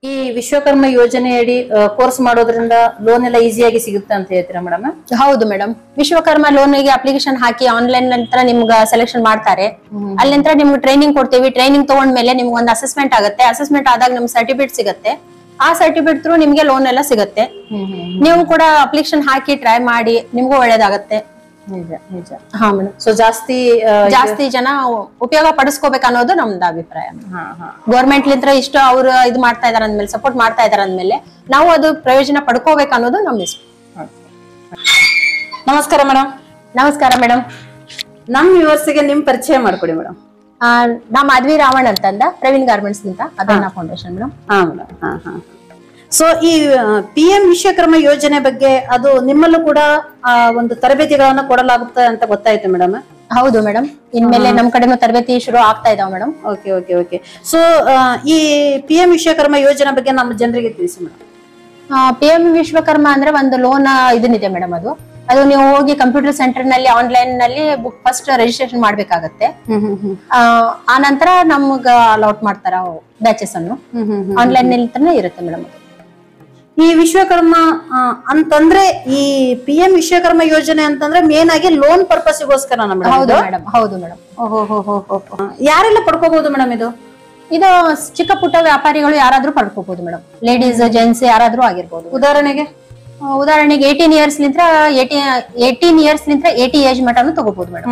ಈ ವಿಶ್ವಕರ್ಮ ಯೋಜನೆಯಡಿ ಕೋರ್ಸ್ ಮಾಡೋದ್ರಿಂದ ಲೋನ್ ಎಲ್ಲ ಈಸಿಯಾಗಿ ಸಿಗುತ್ತೆ ಅಂತ ಹೇಳ್ತೀರಾ ಮೇಡಮ್ ಹೌದು ಮೇಡಮ್ ವಿಶ್ವಕರ್ಮ ಲೋನ್ಗೆ ಅಪ್ಲಿಕೇಶನ್ ಹಾಕಿ ಆನ್ಲೈನ್ ನಂತರ ನಿಮ್ಗ ಸೆಲೆಕ್ಷನ್ ಮಾಡ್ತಾರೆ ಅಲ್ಲಿ ನಂತರ ನಿಮ್ಗೆ ಟ್ರೈನಿಂಗ್ ಕೊಡ್ತೀವಿ ಟ್ರೈನಿಂಗ್ ತಗೊಂಡ್ಮೇಲೆ ನಿಮ್ಗೆ ಒಂದು ಅಸೆಸ್ಮೆಂಟ್ ಆಗುತ್ತೆ ಅಸೆಸ್ಮೆಂಟ್ ಆದಾಗ ನಿಮ್ಗೆ ಸರ್ಟಿಫಿಕೇಟ್ ಸಿಗುತ್ತೆ ಆ ಸರ್ಟಿಫಿಕೇಟ್ ಥ್ರೂ ನಿಮ್ಗೆ ಲೋನ್ ಎಲ್ಲ ಸಿಗುತ್ತೆ ನೀವು ಕೂಡ ಅಪ್ಲಿಕೇಶನ್ ಹಾಕಿ ಟ್ರೈ ಮಾಡಿ ನಿಮ್ಗೂ ಒಳ್ಳೇದಾಗತ್ತೆ ನಿಜ ನಿಜ ಹಾ ಮೇಡಮ್ ಸೊ ಜಾಸ್ತಿ ಆ, ಜಾಸ್ತಿ ಜನ ಉಪಯೋಗ ಪಡಿಸ್ಕೋಬೇಕು ಅನ್ನೋದು ನಮ್ದು ಅಭಿಪ್ರಾಯ ಹಾ ಹಾ ಗೌರ್ಮೆಂಟ್ ಲಿಂತ್ರ ಇಷ್ಟು ಅವ್ರು ಇದು ಮಾಡ್ತಾ ಇದಾರೆ ಅಂದ್ಮೇಲೆ ಸಪೋರ್ಟ್ ಮಾಡ್ತಾ ಇದಾರೆ ಅಂದ್ಮೇಲೆ ನಾವು ಅದು ಪ್ರಯೋಜನ ಪಡ್ಕೋಬೇಕು ಅನ್ನೋದು ನಮ್ ಇಷ್ಟ ನಮಸ್ಕಾರ ಮೇಡಮ್ ನಮಸ್ಕಾರ ಮೇಡಮ್ ನಮ್ ವ್ಯೂವರ್ಸ್ಗೆ ನಿಮ್ ಪರಿಚಯ ಮಾಡ್ಕೊಡಿ ಮೇಡಮ್ ನಾ ಮಾಧವಿ ರಾವಣ್ ಅಂತಂದ ಪ್ರವೀಣ್ ಗಾರ್ಮೆಂಟ್ಸ್ ಅಂತ ಅದನ್ನ ಫೌಂಡೇಶನ್ ಮೇಡಮ್ ಹಾ ಮೇಡಮ್ ಹಾ ಹಾ ಸೊ ಈ ಪಿ ಎಂ ವಿಶ್ವಕರ್ಮ ಯೋಜನೆ ಬಗ್ಗೆ ಅದು ನಿಮ್ಮಲ್ಲೂ ಕೂಡ ಆ, ಒಂದು ತರಬೇತಿಗಳನ್ನ ಕೊಡಲಾಗುತ್ತೆ ಅಂತ ಗೊತ್ತಾಯ್ತು ಮೇಡಮ್ ಹೌದು ಮೇಡಮ್ ಇನ್ಮೇಲೆ ನಮ್ ಕಡೆನೂ ತರಬೇತಿ ಶುರು ಆಗ್ತಾ ಇದಾವ madam okay okay okay so ಈ ಪಿ ಎಂ ವಿಶ್ವಕರ್ಮ ಯೋಜನೆ ಬಗ್ಗೆ ನಮ್ಮ ಜನರಿಗೆ ತಿಳಿಸಿ ಮೇಡಮ್ ಪಿ ಎಂ ವಿಶ್ವಕರ್ಮ ಅಂದ್ರೆ ಒಂದು ಲೋನ್ ಇದನ್ನಿದೆ ಮೇಡಮ್ ಅದು ಅದು ನೀವು ಹೋಗಿ ಕಂಪ್ಯೂಟರ್ ಸೆಂಟರ್ ನಲ್ಲಿ ಆನ್ಲೈನ್ ನಲ್ಲಿ ಬುಕ್ ಫಸ್ಟ್ ರಿಜಿಸ್ಟ್ರೇಷನ್ ಮಾಡ್ಬೇಕಾಗತ್ತೆ ಆ, ಆ ನಂತರ ನಮ್ಗ ಅಲೌಟ್ ಮಾಡ್ತಾರ ಬ್ಯಾಚಸ್ ಅನ್ನು ಆನ್ಲೈನ್ ನಲ್ಲಿ ಇರುತ್ತೆ ಮೇಡಮ್ ಅದು ಈ ವಿಶ್ವಕರ್ಮ ಆ, ಅಂತಂದ್ರೆ ಈ ಪಿ ಎಂ ವಿಶ್ವಕರ್ಮ ಯೋಜನೆ ಅಂತಂದ್ರೆ ಮೇನ್ ಆಗಿ ಲೋನ್ ಪರ್ಪಸ್ಗೋಸ್ಕರ ಹೌದು ಮೇಡಮ್ ಹೌದು ಮೇಡಮ್ ಯಾರೆಲ್ಲ ಪಡ್ಕೋಬಹುದು ಮೇಡಮ್ ಇದು ಇದು ಚಿಕ್ಕ ಪುಟ್ಟ ವ್ಯಾಪಾರಿಗಳು ಯಾರಾದ್ರೂ ಪಡ್ಕೋಬಹುದು ಮೇಡಮ್ ಲೇಡೀಸ್ ಜೆಂಟ್ಸ್ ಯಾರಾದ್ರೂ ಆಗಿರ್ಬೋದು ಉದಾಹರಣೆಗೆ ಆ, ಉದಾಹರಣೆಗೆ ಏಯ್ಟೀನ್ ಇಯರ್ಸ್ ಲಿಂತ್ರ ಏಟಿ ಏಯ್ಟೀನ್ ಇಯರ್ಸ್ ಲಿಂತ್ರ ಏಟಿ ಏಜ್ ಮಟನು ತಗೋಬಹುದು ಮೇಡಮ್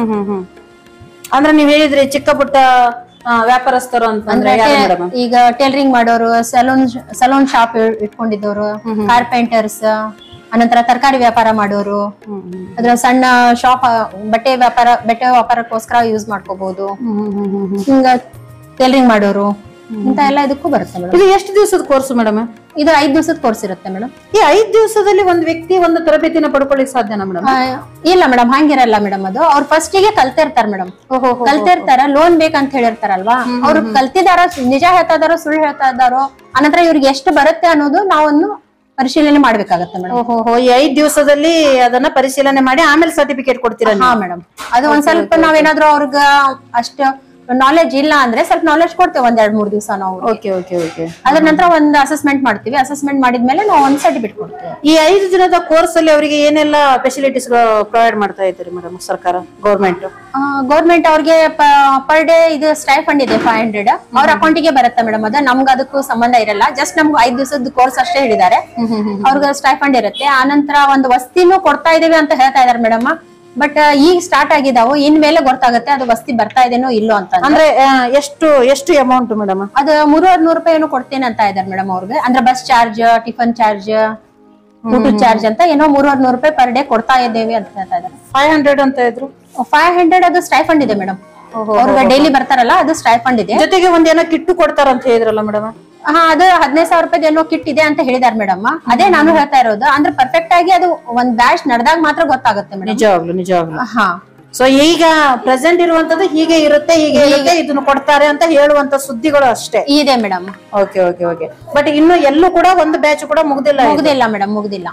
ಅಂದ್ರೆ ನೀವ್ ಹೇಳಿದ್ರಿ ಚಿಕ್ಕ ಪುಟ್ಟ ಆ, ವ್ಯಾಪಾರಸ್ಥರು ಅಂತಂದ್ರೆ ಯಾರು ಮೇಡಮ್ ಈಗ ಟೈಲರಿಂಗ್ ಮಾಡೋರು ಸಲೂನ್ ಸಲೂನ್ ಶಾಪ್ ಇಟ್ಕೊಂಡಿದ್ದವರು ಕಾರ್ಪೆಂಟರ್ಸ್ ಅನಂತರ ತರಕಾರಿ ವ್ಯಾಪಾರ ಮಾಡೋರು ಅದ್ರ ಸಣ್ಣ ಶಾಪ್ ಬಟ್ಟೆ ವ್ಯಾಪಾರ ಬಟ್ಟೆ ವ್ಯಾಪಾರಕ್ಕೋಸ್ಕರ ಯೂಸ್ ಮಾಡ್ಕೋಬಹುದು ಹಿಂಗ ಟೈಲರಿಂಗ್ ಮಾಡೋರು ಇಂತ ಎಲ್ಲ ಇದಕ್ಕೂ ಬರುತ್ತೆ ಮೇಡಮ್ ಇದು ಎಷ್ಟು ದಿವಸದ ಕೋರ್ಸ್ ಮೇಡಮ್ ಇದು ಐದ್ ದಿವಸದ ಕೋರ್ಸ್ ಇರುತ್ತೆ ಮೇಡಮ್ ಈ ಐದ್ ದಿವಸದಲ್ಲಿ ಒಂದ್ ವ್ಯಕ್ತಿ ಒಂದು ತರಬೇತಿನ ಪಡ್ಕೊಳ್ಳಿಕ್ ಸಾಧ್ಯನಾ ಮೇಡಮ್ ಇಲ್ಲ ಮೇಡಮ್ ಹಂಗಿರಲ್ಲ ಮೇಡಮ್ ಅದು ಅವ್ರು ಫಸ್ಟ್ ಗೆ ಕಲ್ತಿರ್ತಾರ ಮೇಡಮ್ ಕಲ್ತಿರ್ತಾರ ಲೋನ್ ಬೇಕಂತ ಹೇಳಿರ್ತಾರಲ್ವಾ ಅವ್ರು ಕಲ್ತಿದಾರ ನಿಜ ಹೇಳ್ತಾ ಇದಾರೋ ಸುಳ್ಳು ಹೇಳ್ತಾ ಇದಾರೋ ಅನಂತರ ಇವ್ರಿಗೆ ಎಷ್ಟು ಬರುತ್ತೆ ಅನ್ನೋದು ನಾವನ್ನು ಪರಿಶೀಲನೆ ಮಾಡ್ಬೇಕಾಗತ್ತೆ ಮೇಡಮ್ ಓಹೋ ಈ ಐದ್ ದಿವಸದಲ್ಲಿ ಅದನ್ನ ಪರಿಶೀಲನೆ ಮಾಡಿ ಆಮೇಲೆ ಸರ್ಟಿಫಿಕೇಟ್ ಕೊಡ್ತೀರಾ ಹಾ ಮೇಡಮ್ ಅದು ಒಂದ್ ಸ್ವಲ್ಪ ನಾವೇನಾದ್ರೂ ಅವ್ರಿಗೆ ಅಷ್ಟ ನಾಲೆಜ್ ಇಲ್ಲ ಅಂದ್ರೆ ಸ್ವಲ್ಪ ನಾಲೆಜ್ ಕೊಡ್ತೇವೆ ಒಂದ್ ಎರಡ್ ಮೂರ್ ದಿವಸ ನಾವು ಓಕೆ ಓಕೆ ಓಕೆ ಅದ್ರ ನಂತರ ಒಂದ್ ಅಸೆಸ್ಮೆಂಟ್ ಮಾಡ್ತೀವಿ ಅಸೆಸ್ಮೆಂಟ್ ಮಾಡಿದ್ಮೇಲೆ ನಾವು ಒಂದ್ ಸರ್ಟಿಫಿಕೇಟ್ ಕೊಡ್ತೇವೆ ಈ ಐದು ದಿನದ ಕೋರ್ಸ್ ಅಲ್ಲಿ ಅವರಿಗೆ ಏನೆಲ್ಲ ಫೆಸಿಲಿಟೀಸ್ ಪ್ರೊವೈಡ್ ಮಾಡ್ತಾ ಇದ್ದೀರಿ ಮೇಡಮ್ ಸರ್ಕಾರ ಗೌರ್ಮೆಂಟ್ ಗೌರ್ಮೆಂಟ್ ಅವ್ರಿಗೆ ಪರ್ ಡೇ ಇದು ಸ್ಟೈಫಂಡ್ ಇದೆ ಫೈವ್ ಹಂಡ್ರೆಡ್ ಅವ್ರ ಅಕೌಂಟಿಗೆ ಬರುತ್ತೆ ಮೇಡಮ್ ಅದು ನಮ್ಗೆ ಅದಕ್ಕೂ ಸಂಬಂಧ ಇರಲ್ಲ ಜಸ್ಟ್ ನಮ್ಗೆ ಐದ್ ದಿವಸದ ಕೋರ್ಸ್ ಅಷ್ಟೇ ಹೇಳಿದ್ದಾರೆ ಅವ್ರಿಗೆ ಸ್ಟೈಫಂಡ್ ಇರುತ್ತೆ ಆನಂತರ ಒಂದು ವಸ್ತಿನೂ ಕೊಡ್ತಾ ಇದೀವಿ ಅಂತ ಹೇಳ್ತಾ ಇದಾರೆ ಮೇಡಮ್ ಬಟ್ ಈಗ ಸ್ಟಾರ್ಟ್ ಆಗಿದಾವು ಇನ್ ಮೇಲೆ ಗೊತ್ತಾಗುತ್ತೆ ಅದು ವಸ್ತಿ ಬರ್ತಾ ಇದೆನೋ ಇಲ್ಲೋ ಅಂತ ಅಂದ್ರೆ ಆ, ಎಷ್ಟು ಎಷ್ಟು ಅಮೌಂಟ್ ಮೇಡಮ್ ಅದು ಮೂರುವರೆ ನೂರು ರೂಪಾಯಿ ಏನೋ ಕೊಡ್ತೇನೆ ಅಂತ ಇದಾರೆ ಮೇಡಮ್ ಅವ್ರಿಗೆ ಅಂದ್ರೆ ಬಸ್ ಚಾರ್ಜ್ ಟಿಫನ್ ಚಾರ್ಜ್ ಊಟದ ಚಾರ್ಜ್ ಅಂತ ಏನೋ ಮೂರುವರೆ ನೂರು ರೂಪಾಯಿ ಪರ್ ಡೇ ಕೊಡ್ತಾ ಇದ್ದೇವೆ ಅಂತ ಹೇಳ್ತಾ ಇದಾರೆ ಫೈವ್ ಹಂಡ್ರೆಡ್ ಅಂತ ಇದ್ರು ಫೈವ್ ಹಂಡ್ರೆಡ್ ಅದು ಸ್ಟೈಫಂಡ್ ಇದೆ ಮೇಡಮ್ ಅವ್ರಿಗೆ ಡೈಲಿ ಬರ್ತಾರಲ್ಲ ಅದು ಸ್ಟೈಫಂಡ್ ಇದೆ ಜೊತೆಗೆ ಒಂದ್ ಏನೋ ಕಿಟ್ಟು ಕೊಡ್ತಾರ ಅಂತ ಹೇಳಿದ್ರಲ್ಲ ಮೇಡಮ್ ಹಾ ಅದು ಹದಿನೈದು ಸಾವಿರ ರೂಪಾಯಿ ಏನೋ ಕಿಟ್ ಇದೆ ಅಂತ ಹೇಳಿದಾರೆ ಮೇಡಮ್ ಅದೇ ನಾನು ಹೇಳ್ತಾ ಇರೋದು ಅಂದ್ರೆ ಪರ್ಫೆಕ್ಟ್ ಆಗಿ ಅದು ಒಂದ್ ಬ್ಯಾಚ್ ನಡೆದಾಗ ಮಾತ್ರ ಗೊತ್ತಾಗುತ್ತೆ ಮೇಡಮ್ ನಿಜವಾಗ್ಲು ನಿಜವಾಗ್ಲು ಹಾ ಸೊ ಈಗ ಪ್ರೆಸೆಂಟ್ ಇರುವಂತದ್ದು ಹೀಗೆ ಇರುತ್ತೆ ಹೀಗೆ ಇರುತ್ತೆ ಇದನ್ನು ಕೊಡ್ತಾರೆ ಅಂತ ಹೇಳುವಂತ ಸುದ್ದಿಗಳು ಅಷ್ಟೇ ಇದೆ madam okay okay okay but ಇನ್ನು ಎಲ್ಲೂ ಕೂಡ ಒಂದು ಬ್ಯಾಚ್ ಕೂಡ ಮುಗ್ದಿಲ್ಲ ಇದು. ಮುಗ್ದಿಲ್ಲ ಮೇಡಮ್ ಮುಗ್ದಿಲ್ಲ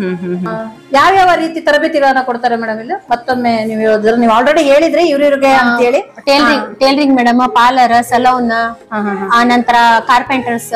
ಯಾವ ಯಾವ ರೀತಿ ತರಬೇತಿಗಳನ್ನ ಕೊಡ್ತಾರೆ ಮೇಡಮ್ ಇಲ್ಲಿ ಮತ್ತೊಮ್ಮೆ ನೀವು ಹೇಳಿದ್ರೆ ನೀವು ಆಲ್ರೆಡಿ ಹೇಳಿದ್ರಿ ಇವ್ರಿಗೆ ಅಂತ ಹೇಳಿ tailoring tailoring madam parlour saloon ಆ ನಂತರ ಕಾರ್ಪೆಂಟರ್ಸ್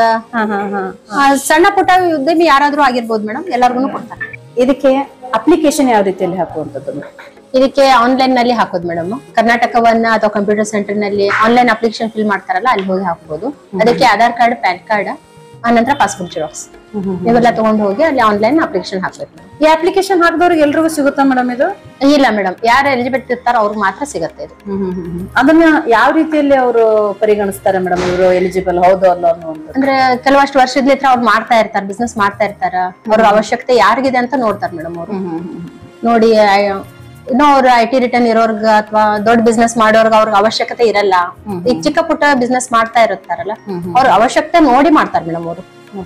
ಸಣ್ಣ ಪುಟ್ಟ ಉದ್ಯಮಿ ಯಾರಾದ್ರೂ ಆಗಿರ್ಬೋದು ಮೇಡಮ್ ಎಲ್ಲಾರ್ಗು ಕೊಡ್ತಾರೆ ಇದಕ್ಕೆ ಅಪ್ಲಿಕೇಶನ್ ಯಾವ ರೀತಿಯಲ್ಲಿ ಹಾಕುವಂತದ್ದು ಇದಕ್ಕೆ ಆನ್ಲೈನ್ ನಲ್ಲಿ ಹಾಕೋದು ಮೇಡಮ್ ಕರ್ನಾಟಕವನ್ನ ಅಥವಾ ಕಂಪ್ಯೂಟರ್ ಸೆಂಟರ್ ನಲ್ಲಿ ಆನ್ಲೈನ್ ಅಪ್ಲಿಕೇಶನ್ ಫಿಲ್ ಮಾಡ್ತಾರಲ್ಲ ಅಲ್ಲಿ ಹೋಗಿ ಹಾಕ್ಬೋದು ಅದಕ್ಕೆ ಆಧಾರ್ ಕಾರ್ಡ್ ಪ್ಯಾನ್ ಕಾರ್ಡ್ ಆ ನಂತರ ಪಾಸ್ಪೋರ್ಟ್ ಜೆರಾಕ್ಸ್ ಇವೆಲ್ಲ ತಗೊಂಡು ಹೋಗಿ ಅಲ್ಲಿ ಆನ್ಲೈನ್ ಅಪ್ಲಿಕೇಶನ್ ಹಾಕ್ಬೇಕು madam. ಈ ಅಪ್ಲಿಕೇಶನ್ ಹಾಕಿದವ್ರಿಗೆ ಎಲ್ರಿಗೂ ಸಿಗುತ್ತಾ ಮೇಡಮ್ ಇದು ಇಲ್ಲ ಮೇಡಮ್ ಯಾರು ಎಲಿಜಿಬಿಲಿಟಿ ಇರ್ತಾರೋ ಅವ್ರಿಗೆ ಮಾತ್ರ ಸಿಗುತ್ತೆ ಇದು ಅದನ್ನ ಯಾವ ರೀತಿಯಲ್ಲಿ ಅವರು ಪರಿಗಣಿಸ್ತಾರೆ ಮೇಡಮ್ ಇವರು ಎಲಿಜಿಬಲ್ ಹೌದು ಅಲ್ಲ ಅನ್ನುವಂಥದ್ದು ಅಂದ್ರೆ ಕೆಲವಷ್ಟು ವರ್ಷದ್ಲಿತ್ರ ಅವ್ರು ಮಾಡ್ತಾ ಇರ್ತಾರೆ ಬಿಸ್ನೆಸ್ ಮಾಡ್ತಾ ಇರ್ತಾರ ಅವ್ರ ಅವಶ್ಯಕತೆ ಯಾರಿಗಿದೆ ಅಂತ ನೋಡ್ತಾರೆ ಮೇಡಮ್ ಅವರು ನೋಡಿ ಆ, ಇನ್ನೂ ಅವ್ರು ಐ ಟಿ ರಿಟರ್ನ್ ಇರೋರ್ಗ ಅಥವಾ ದೊಡ್ಡ ಬಿಸ್ನೆಸ್ ಮಾಡೋರ್ಗ ಅವ್ರಿಗೆ ಅವಶ್ಯಕತೆ ಇರಲ್ಲ ಈಗ ಚಿಕ್ಕ ಪುಟ್ಟ ಬಿಸ್ನೆಸ್ ಮಾಡ್ತಾ ಇರುತ್ತಾರಲ್ಲ ಅವ್ರ ಅವಶ್ಯಕತೆ ನೋಡಿ ಮಾಡ್ತಾರೆ ಮೇಡಮ್ ಅವರು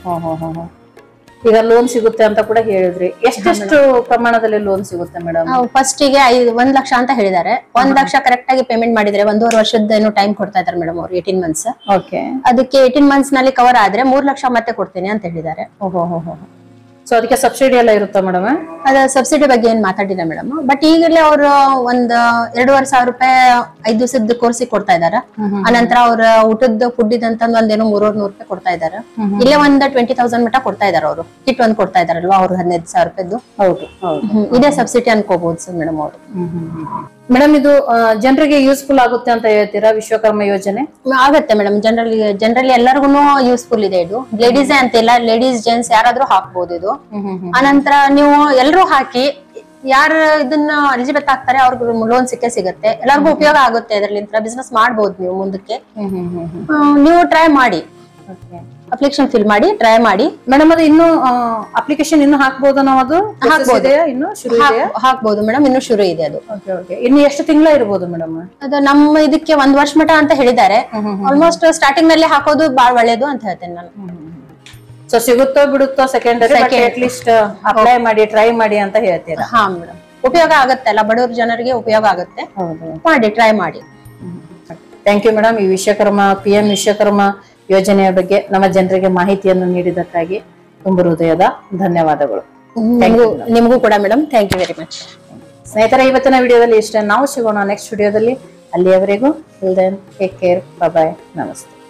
ಈಗ ಲೋನ್ ಸಿಗುತ್ತೆ ಅಂತ ಕೂಡ ಹೇಳಿದ್ರಿ ಎಷ್ಟೆಷ್ಟು ಪ್ರಮಾಣದಲ್ಲಿ ಲೋನ್ ಸಿಗುತ್ತೆ ಮೇಡಮ್ ಫಸ್ಟ್ ಗೆ ಐದ್ ಒಂದ್ ಲಕ್ಷ ಅಂತ ಹೇಳಿದ್ದಾರೆ ಒಂದ್ ಲಕ್ಷ ಕರೆಕ್ಟ್ ಆಗಿ ಪೇಮೆಂಟ್ ಮಾಡಿದ್ರೆ ಒಂದೂವರೆ ವರ್ಷದ ಏನೋ ಟೈಮ್ ಕೊಡ್ತಾ ಇದಾರೆ ಮೇಡಮ್ ಅವ್ರು ಏಟೀನ್ ಮಂತ್ಸ್ ಓಕೆ ಅದಕ್ಕೆ ಏಟೀನ್ ಮಂತ್ಸ್ ನಲ್ಲಿ ಕವರ್ ಆದ್ರೆ ಮೂರ್ ಲಕ್ಷ ಮತ್ತೆ ಕೊಡ್ತೇನೆ ಅಂತ ಹೇಳಿದ್ದಾರೆ ಸೊ ಅದಕ್ಕೆ ಸಬ್ಸಿಡಿ ಎಲ್ಲ ಇರುತ್ತಾ ಮೇಡಮ್ ಅದ ಸಬ್ಸಿಡಿ ಬಗ್ಗೆ ಏನ್ ಮಾತಾಡಿಲ್ಲ ಮೇಡಮ್ ಬಟ್ ಈಗಲೇ ಅವರು ಒಂದ್ ಎರಡೂವರೆ ಸಾವಿರ ರೂಪಾಯಿ ಐದ್ ದಿವಸದ ಕೋರ್ಸಿಗೆ ಕೊಡ್ತಾ ಇದಾರೆ ಅನಂತರ ಅವ್ರ ಊಟದ ಫುಡ್ ಇದಂತಂದ್ ಒಂದೇನೋ ಮೂರೂರ್ ನೂರ್ ರೂಪಾಯಿ ಕೊಡ್ತಾ ಇದಾರೆ ಇಲ್ಲೇ ಒಂದ್ ಟ್ವೆಂಟಿ ತೌಸಂಡ್ ಮಟ್ಟ ಕೊಡ್ತಾ ಇದಾರೆ ಅವರು ಕಿಟ್ ಒಂದ್ ಕೊಡ್ತಾ ಇದಾರಲ್ವಾ ಅವ್ರು ಹದಿನೈದು ಸಾವಿರ ರೂಪಾಯಿದು ಹೌದು ಹೌದು ಹ್ಮ್, ಇದೇ ಸಬ್ಸಿಡಿ ಅನ್ಕೋಬಹುದು ಸರ್ ಮೇಡಮ್ ಅವರು ಮೇಡಮ್ ಇದು ಜನರಿಗೆ ಯೂಸ್ಫುಲ್ ಆಗುತ್ತೆ ಅಂತ ಹೇಳ್ತೀರಾ ವಿಶ್ವಕರ್ಮ ಯೋಜನೆ ಆಗತ್ತೆ ಮೇಡಮ್ ಜನರಲಿ ಜನರಲಿ ಎಲ್ಲರಿಗೂ ಯೂಸ್ಫುಲ್ ಇದೆ ಇದು ಲೇಡೀಸೇ ಅಂತಿಲ್ಲ ಲೇಡೀಸ್ ಜೆಂಟ್ಸ್ ಯಾರಾದ್ರೂ ಹಾಕ್ಬೋದು ಇದು ಅನಂತರ ನೀವು ಎಲ್ಲರೂ ಹಾಕಿ ಯಾರು ಇದನ್ನ ಎಲಿಜಿಬಲ್ ಆಗ್ತಾರೆ ಅವ್ರಿಗೆ ಲೋನ್ ಸಿಕ್ಕೇ ಸಿಗುತ್ತೆ ಎಲ್ಲರಿಗೂ ಉಪಯೋಗ ಆಗುತ್ತೆ ಇದರಲ್ಲಿಂದ ಬಿಸ್ನೆಸ್ ಮಾಡ್ಬೋದು ನೀವು ಮುಂದಕ್ಕೆ ಆ, ನೀವು ಟ್ರೈ ಮಾಡಿ ಅಪ್ಲಿಕೇಶನ್ ಫಿಲ್ ಮಾಡಿ ಟ್ರೈ ಮಾಡಿ ಮೇಡಮ್ ಅದು ಇನ್ನು ಅಪ್ಲಿಕೇಶನ್ ಇನ್ನು ಹಾಕ್ಬೋದಾ ನಾವು ಅದು ಹಾಕ್ಬೋದು. ಇದೆಯಾ ಇನ್ನು ಶುರು ಹಾಕ್- ಇದೆಯಾ ಹಾಕ್ಬೋದು ಮೇಡಮ್ ಇನ್ನು ಶುರು ಇದೆ ಅದು ಓಕೆ ಓಕೆ ಇನ್ನು ಎಷ್ಟು ತಿಂಗಳ ಇರ್ಬೋದು ಮೇಡಮ್ ಅದು ನಮ್ಮ ಇದಕ್ಕೆ ಒಂದ್ ವರ್ಷ ಮಟ ಅಂತ ಹೇಳಿದ್ದಾರೆ ಆಲ್ಮೋಸ್ಟ್ ಸ್ಟಾರ್ಟಿಂಗ್ ನಲ್ಲಿ ಹಾಕೋದು ಬಾಳ ಒಳ್ಳೇದು ಅಂತ ಹೇಳ್ತೇನೆ ನಾನು ಸೊ ಸಿಗುತ್ತೋ ಬಿಡುತ್ತೋ ಸೆಕೆಂಡರಿ ಅಟ್ ಲೀಸ್ಟ್ ಅಪ್ಲೈ ಮಾಡಿ ಟ್ರೈ ಮಾಡಿ ಅಂತ ಹೇಳ್ತೀರಾ ಹಾ ಮೇಡಮ್ ಉಪಯೋಗ ಆಗುತ್ತೆ ಅಲ್ಲ ಬಡವ್ರ ಜನರಿಗೆ ಉಪಯೋಗ ಆಗುತ್ತೆ ಹೌದು ಮಾಡಿ ಟ್ರೈ ಮಾಡಿ ಥ್ಯಾಂಕ್ ಯು ಮೇಡಮ್ ಈ ವಿಶ್ವಕರ್ಮ ಪಿ ಎಂ ವಿಶ್ವಕರ್ಮ ಯೋಜನೆಯ ಬಗ್ಗೆ ನಮ್ಮ ಜನರಿಗೆ ಮಾಹಿತಿಯನ್ನು ನೀಡಿದ್ದಕ್ಕಾಗಿ ತುಂಬ ಹೃದಯದ ಧನ್ಯವಾದಗಳು ನಿಮಗೂ ನಿಮಗೂ ಕೂಡ madam thank you very much ಸ್ನೇಹಿತರೆ ಇವತ್ತಿನ ವಿಡಿಯೋದಲ್ಲಿ ಇಷ್ಟ ನಾವು ಸಿಗೋಣ ನೆಕ್ಸ್ಟ್ ವಿಡಿಯೋದಲ್ಲಿ ಅಲ್ಲಿಯವರೆಗೂ ಟೇಕ್ ಕೇರ್ ಬಾಯ್ ನಮಸ್ತೆ